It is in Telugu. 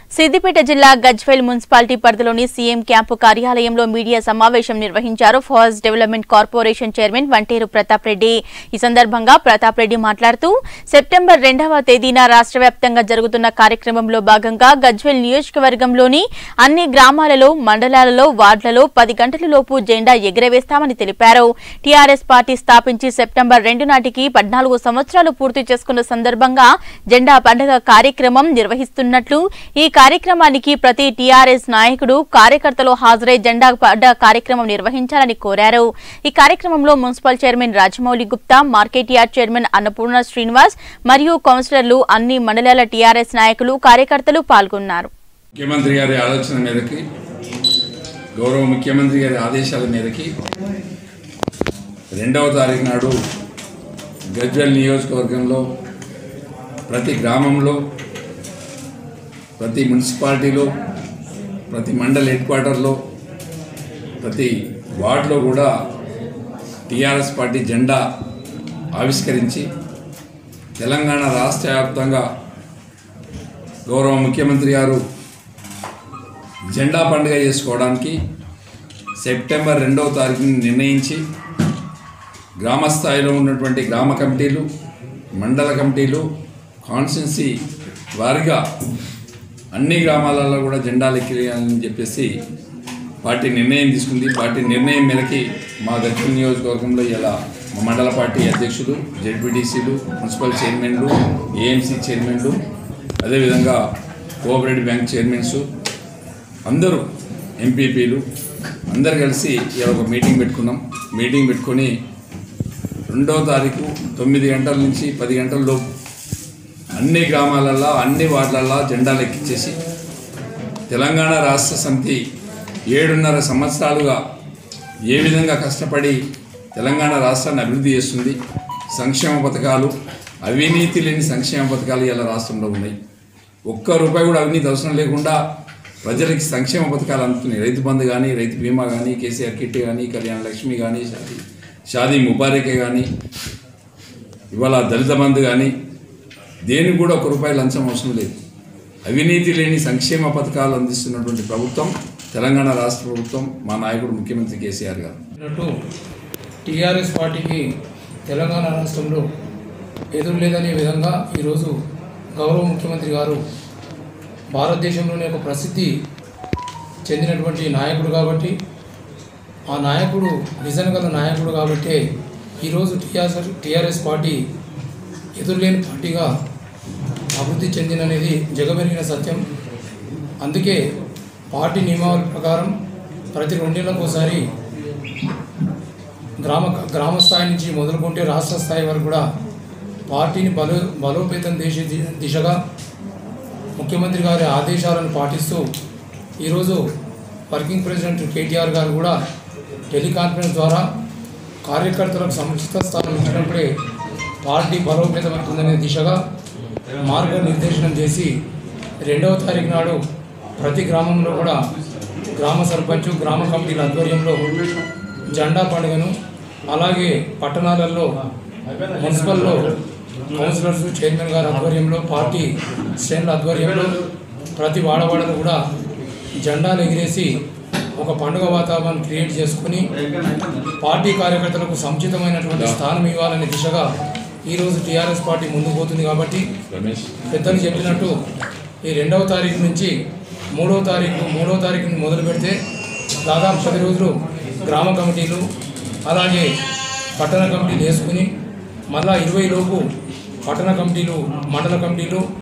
సిద్దిపేట జిల్లా గజ్వేల్ మున్సిపాలిటీ పరిధిలోని సీఎం క్యాంపు కార్యాలయంలో మీడియా సమావేశం నిర్వహించారు forest development corporation chairman Vanteru Pratap Reddy ఈ సందర్భంగా ప్రతాప్ రెడ్డి మాట్లాడుతూ సెప్టెంబర్ రెండవ తేదీన రాష్ట్ర వ్యాప్తంగా జరుగుతున్న కార్యక్రమంలో భాగంగా గజ్వేల్ నియోజకవర్గంలోని అన్ని గ్రామాలలో మండలాలలో వార్డులలో పది గంటల లోపు జెండా ఎగురవేస్తామని తెలిపారు టీఆర్ఎస్ పార్టీ స్థాపించి సెప్టెంబర్ రెండు నాటికి పద్నాలుగు సంవత్సరాలు పూర్తి చేసుకున్న సందర్భంగా జెండా పండుగ కార్యక్రమం నిర్వహిస్తున్నట్లు ఈ కార్యక్రమానికి ప్రతి టీఆర్ఎస్ నాయకుడు కార్యకర్తలు హాజరై జెండా పండుగ కార్యక్రమం నిర్వహించాలని కోరారు ఈ కార్యక్రమంలో municipal chairman Rajamouli Gupta market yard chairman Annapurna Srinivas మరియు కౌన్సిలర్లు అన్ని మండలాల టీఆర్ఎస్ నాయకులు కార్యకర్తలు పాల్గొన్నారు ముఖ్యమంత్రి గారి ఆలోచన మేరకి గౌరవ ముఖ్యమంత్రి గారి ఆదేశాల మేరకి రెండవ తారీఖు నాడు గజ్వెల్ నియోజకవర్గంలో ప్రతి గ్రామంలో ప్రతి మున్సిపాలిటీలో ప్రతి మండల్ హెడ్ క్వార్టర్లో ప్రతి వార్డులో కూడా టీఆర్ఎస్ పార్టీ జెండా ఆవిష్కరించి తెలంగాణ రాష్ట్ర వ్యాప్తంగా గౌరవ ముఖ్యమంత్రి గారు జెండా పండుగ చేసుకోవడానికి సెప్టెంబర్ రెండవ తారీఖుని నిర్ణయించి గ్రామ స్థాయిలో ఉన్నటువంటి గ్రామ కమిటీలు మండల కమిటీలు కాన్స్టిట్యున్సీ వారిగా అన్ని గ్రామాలలో కూడా జెండాలు ఎక్కియాలని చెప్పేసి పార్టీ నిర్ణయం తీసుకుంది పార్టీ నిర్ణయం మేరకి మా గజ్వల్ నియోజకవర్గంలో ఇలా మా మండల పార్టీ అధ్యక్షులు జెడ్పీటీసీలు మున్సిపల్ చైర్మన్లు ఏఎంసీ చైర్మన్లు అదేవిధంగా కోఆపరేటివ్ బ్యాంక్ చైర్మన్స్ అందరూ ఎంపీపీలు అందరు కలిసి ఇలా ఒక మీటింగ్ పెట్టుకున్నాం మీటింగ్ పెట్టుకొని రెండో తారీఖు తొమ్మిది గంటల నుంచి పది గంటల లోపు అన్ని గ్రామాలల్లో అన్ని వార్డులల్లో జెండాలు ఎక్కించేసి తెలంగాణ రాష్ట్ర సమితి ఏడున్నర సంవత్సరాలుగా ఏ విధంగా కష్టపడి తెలంగాణ రాష్ట్రాన్ని అభివృద్ధి చేస్తుంది సంక్షేమ పథకాలు అవినీతి లేని సంక్షేమ పథకాలు ఇలా రాష్ట్రంలో ఉన్నాయి ఒక్క రూపాయి కూడా అవినీతి అవసరం లేకుండా ప్రజలకి సంక్షేమ పథకాలు అందుతున్నాయి రైతు బంధు కానీ రైతు బీమా కానీ కేసీఆర్ కిట్ కానీ కళ్యాణ లక్ష్మి కానీ షాదీ షాదీ ముబారకే కానీ ఇవాళ దళిత బంధు కానీ దేనికి కూడా ఒక రూపాయి లంచం అవసరం లేదు అవినీతి లేని సంక్షేమ పథకాలు అందిస్తున్నటువంటి ప్రభుత్వం తెలంగాణ రాష్ట్ర ప్రభుత్వం మా నాయకుడు ముఖ్యమంత్రి కేసీఆర్ గారు అన్నట్టు టీఆర్ఎస్ పార్టీకి తెలంగాణ రాష్ట్రంలో ఎదురు లేదనే విధంగా ఈరోజు గౌరవ ముఖ్యమంత్రి గారు భారతదేశంలోనే ఒక ప్రసిద్ధి చెందినటువంటి నాయకుడు కాబట్టి ఆ నాయకుడు విజన్ గల నాయకుడు కాబట్టే ఈరోజు టీఆర్ఎస్ టీఆర్ఎస్ పార్టీ ఎదురులేని పార్టీగా అభివృద్ధి చెందిననేది జగమెరిగిన సత్యం అందుకే పార్టీ నియమావళి ప్రకారం ప్రతి రెండేళ్లకు ఒకసారి గ్రామ గ్రామ స్థాయి నుంచి మొదలుకుంటే రాష్ట్ర స్థాయి వరకు కూడా పార్టీని బలో బలోపేతం చేసే ది- దిశగా ముఖ్యమంత్రి గారి ఆదేశాలను పాటిస్తూ ఈరోజు వర్కింగ్ ప్రెసిడెంట్ కేటీఆర్ గారు కూడా టెలికాన్ఫరెన్స్ ద్వారా కార్యకర్తలకు సముచిత స్థానం ఇచ్చినప్పుడే పార్టీ బలోపేతమవుతుందనే దిశగా మార్గనిర్దేశనం చేసి రెండవ తారీఖు నాడు ప్రతి గ్రామంలో కూడా గ్రామ సర్పంచ్ గ్రామ కమిటీల ఆధ్వర్యంలో జెండా పండుగను అలాగే పట్టణాలలో మున్సిపల్లో కౌన్సిలర్స్ చైర్మన్ గారి ఆధ్వర్యంలో పార్టీ శ్రేణుల ఆధ్వర్యంలో ప్రతి వాడవాడలు కూడా జెండాలు ఎగిరేసి ఒక పండుగ వాతావరణం క్రియేట్ చేసుకుని పార్టీ కార్యకర్తలకు సముచితమైనటువంటి స్థానం ఇవ్వాలనే దిశగా ఈరోజు టీఆర్ఎస్ పార్టీ ముందుకు పోతుంది కాబట్టి రమేష్ పెద్దలు చెప్పినట్టు ఈ రెండవ తారీఖు నుంచి మూడవ తారీఖు మూడవ తారీఖు నుంచి మొదలు పెడితే దాదాపు పది రోజులు గ్రామ కమిటీలు అలాగే పట్టణ కమిటీలు వేసుకుని మళ్ళా ఇరవై లోపు పట్టణ కమిటీలు మండల కమిటీలు